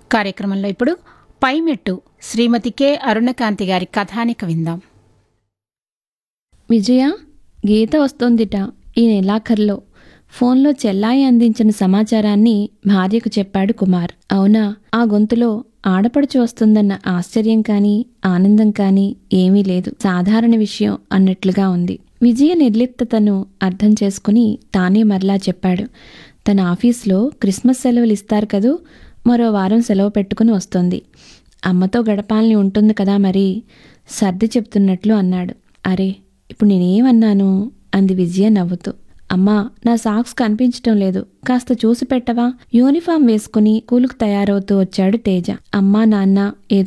కార్యక్రమంలో ఇప్పుడు పైమెట్టు శ్రీమతి కె అరుణకాంతి గారి కథానిక విందాం విజయ గీత వస్తోందిట ఈ నెలాఖరులో ఫోన్లో చెల్లాయి అందించిన సమాచారాన్ని భార్యకు చెప్పాడు కుమార్ అవునా ఆ గొంతులో ఆడపడుచు వస్తుందన్న ఆశ్చర్యం కానీ ఆనందం కానీ ఏమీ లేదు సాధారణ విషయం అన్నట్లుగా ఉంది విజయ నిర్లిప్తతను అర్థం చేసుకుని తానే మరలా చెప్పాడు తన ఆఫీస్లో క్రిస్మస్ సెలవులు ఇస్తారు కదూ మరో వారం సెలవు పెట్టుకుని వస్తోంది అమ్మతో గడపాలని ఉంటుంది కదా మరి సర్ది చెప్తున్నట్లు అన్నాడు అరే ఇప్పుడు నేనేమన్నాను అంది విజయ నవ్వుతూ అమ్మా నా సాక్స్ కనిపించటం లేదు కాస్త చూసి పెట్టవా యూనిఫామ్ వేసుకుని కూలుకు తయారవుతూ వచ్చాడు తేజ అమ్మా నాన్న ఏదో